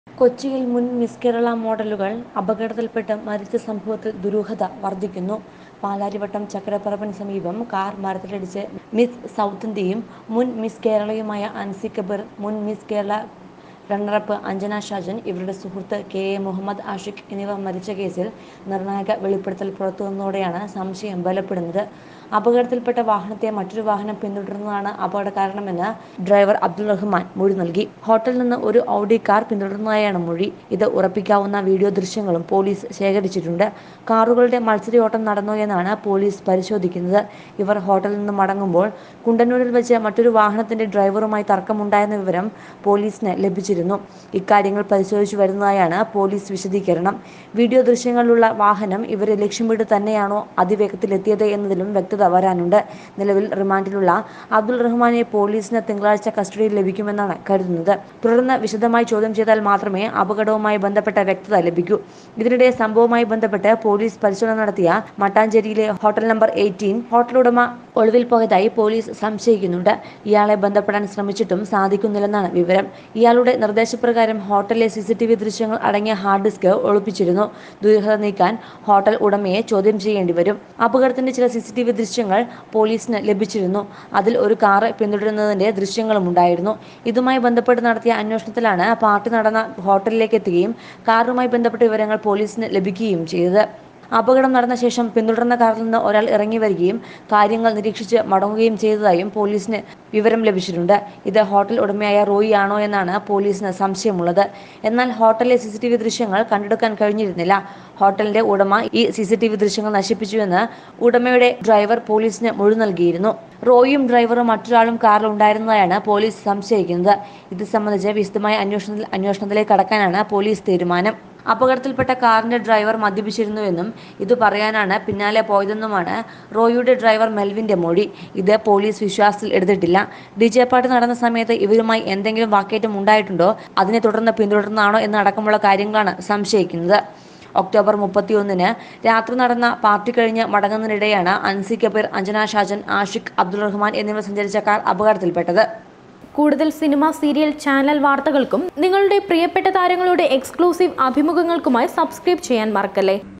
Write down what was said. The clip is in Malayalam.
കൊച്ചിയിൽ മുൻ മിസ് കേരള മോഡലുകൾ അപകടത്തിൽപ്പെട്ട് മരിച്ച സംഭവത്തിൽ ദുരൂഹത വർദ്ധിക്കുന്നു പാലാരിവട്ടം ചക്കരപ്പറമ്പിന് സമീപം കാർ മരത്തിലിടിച്ച് മിസ് സൗത്ത് ഇന്ത്യയും മുൻ മിസ് കേരളയുമായ അൻസി കബീർ മുൻ മിസ് കേരള റണ്ണറപ്പ് അഞ്ജന ഷാജൻ ഇവരുടെ സുഹൃത്ത് കെ എ മുഹമ്മദ് ആഷിഖ് എന്നിവർ മരിച്ച കേസിൽ നിർണായക വെളിപ്പെടുത്തൽ പുറത്തുവന്നതോടെയാണ് സംശയം ബലപ്പെടുന്നത് അപകടത്തിൽപ്പെട്ട വാഹനത്തെ മറ്റൊരു വാഹനം പിന്തുടർന്നതാണ് അപകട കാരണമെന്ന് ഡ്രൈവർ അബ്ദുൾ റഹ്മാൻ മൊഴി നൽകി ഹോട്ടലിൽ നിന്ന് ഒരു ഔഡി കാർ പിന്തുടർന്നതായാണ് മൊഴി ഇത് ഉറപ്പിക്കാവുന്ന വീഡിയോ ദൃശ്യങ്ങളും പോലീസ് ശേഖരിച്ചിട്ടുണ്ട് കാറുകളുടെ മത്സരയോട്ടം നടന്നോ എന്നാണ് പോലീസ് പരിശോധിക്കുന്നത് ഇവർ ഹോട്ടലിൽ നിന്ന് മടങ്ങുമ്പോൾ കുണ്ടന്നൂരിൽ വെച്ച് മറ്റൊരു വാഹനത്തിന്റെ ഡ്രൈവറുമായി തർക്കമുണ്ടായെന്ന വിവരം പോലീസിന് ലഭിച്ചിരുന്നു ഇക്കാര്യങ്ങൾ പരിശോധിച്ചു വരുന്നതായാണ് പോലീസ് വിശദീകരണം വീഡിയോ ദൃശ്യങ്ങളിലുള്ള വാഹനം ഇവരെ ലക്ഷ്യമിട്ട് തന്നെയാണോ അതിവേഗത്തിലെത്തിയത് എന്നതിലും വ്യക്തത വരാനുണ്ട് നിലവിൽ റിമാൻഡിലുള്ള അബ്ദുൾ റഹ്മാനെ പോലീസിന് തിങ്കളാഴ്ച കസ്റ്റഡിയിൽ ലഭിക്കുമെന്നാണ് കരുതുന്നത് തുടർന്ന് വിശദമായി ചോദ്യം ചെയ്താൽ മാത്രമേ അപകടവുമായി ബന്ധപ്പെട്ട വ്യക്തത ലഭിക്കൂ ഇതിനിടെ സംഭവവുമായി ബന്ധപ്പെട്ട് പോലീസ് പരിശോധന നടത്തിയ മട്ടാഞ്ചേരിയിലെ ഹോട്ടൽ നമ്പർ എയ്റ്റീൻ ഹോട്ടൽ ഉടമ ഒളിവിൽ പോയതായി പോലീസ് സംശയിക്കുന്നുണ്ട് ഇയാളെ ബന്ധപ്പെടാൻ ശ്രമിച്ചിട്ടും സാധിക്കുന്നില്ലെന്നാണ് വിവരം ഇയാളുടെ നിർദ്ദേശപ്രകാരം ഹോട്ടലിലെ സി സി ടി വി ദൃശ്യങ്ങൾ അടങ്ങിയ ഹാർഡ് ഡിസ്ക് ഒളിപ്പിച്ചിരുന്നു ദുരൂഹത നീക്കാൻ ഹോട്ടൽ ഉടമയെ ചോദ്യം ചെയ്യേണ്ടി വരും അപകടത്തിന്റെ ചില സി സി ടി വി ദൃശ്യങ്ങൾ പോലീസിന് ലഭിച്ചിരുന്നു അതിൽ ഒരു കാറ് പിന്തുടരുന്നതിന്റെ ദൃശ്യങ്ങളും ഉണ്ടായിരുന്നു ഇതുമായി ബന്ധപ്പെട്ട് നടത്തിയ അന്വേഷണത്തിലാണ് പാർട്ടി നടന്ന ഹോട്ടലിലേക്ക് എത്തുകയും കാറുമായി ബന്ധപ്പെട്ട വിവരങ്ങൾ പോലീസിന് ലഭിക്കുകയും ചെയ്തത് അപകടം നടന്ന ശേഷം പിന്തുടർന്ന കാറിൽ നിന്ന് ഒരാൾ ഇറങ്ങി വരികയും കാര്യങ്ങൾ നിരീക്ഷിച്ച് മടങ്ങുകയും ചെയ്തതായും പോലീസിന് വിവരം ലഭിച്ചിട്ടുണ്ട് ഇത് ഹോട്ടൽ ഉടമയായ റോയി ആണോ എന്നാണ് പോലീസിന് സംശയമുള്ളത് എന്നാൽ ഹോട്ടലിലെ സി സി ടി വി ദൃശ്യങ്ങൾ കണ്ടെടുക്കാൻ കഴിഞ്ഞിരുന്നില്ല ഹോട്ടലിന്റെ ഉടമ ഈ സി സി ടി വി ദൃശ്യങ്ങൾ നശിപ്പിച്ചുവെന്ന് ഉടമയുടെ ഡ്രൈവർ പോലീസിന് മൊഴി നൽകിയിരുന്നു റോയും ഡ്രൈവറും മറ്റൊരാളും കാറിൽ ഉണ്ടായിരുന്നതായാണ് പോലീസ് സംശയിക്കുന്നത് ഇത് സംബന്ധിച്ച് വിശദമായ അന്വേഷണത്തിൽ അന്വേഷണത്തിലേക്ക് കടക്കാനാണ് പോലീസ് തീരുമാനം അപകടത്തിൽപ്പെട്ട കാറിന്റെ ഡ്രൈവർ മദ്യപിച്ചിരുന്നുവെന്നും ഇത് പറയാനാണ് പിന്നാലെ പോയതെന്നുമാണ് റോയിയുടെ ഡ്രൈവർ മെൽവിന്റെ മൊഴി ഇത് പോലീസ് വിശ്വാസത്തിൽ എടുത്തിട്ടില്ല ഡി ജെ പാർട്ടി നടന്ന സമയത്ത് ഇവരുമായി എന്തെങ്കിലും വാക്കേറ്റം ഉണ്ടായിട്ടുണ്ടോ അതിനെ തുടർന്ന് പിന്തുടർന്നാണോ എന്നടക്കമുള്ള കാര്യങ്ങളാണ് സംശയിക്കുന്നത് ഒക്ടോബർ മുപ്പത്തിയൊന്നിന് രാത്രി നടന്ന പാർട്ടി കഴിഞ്ഞ് മടങ്ങുന്നതിനിടെയാണ് അൻസി കബീർ അഞ്ജന ഷാജൻ ആഷിഖ് അബ്ദുൾ റഹ്മാൻ എന്നിവർ സഞ്ചരിച്ച കാർ അപകടത്തിൽപ്പെട്ടത് കൂടുതൽ സിനിമ സീരിയൽ ചാനൽ വാർത്തകൾക്കും നിങ്ങളുടെ പ്രിയപ്പെട്ട താരങ്ങളുടെ എക്സ്ക്ലൂസീവ് അഭിമുഖങ്ങൾക്കുമായി സബ്സ്ക്രൈബ് ചെയ്യാൻ മറക്കല്ലേ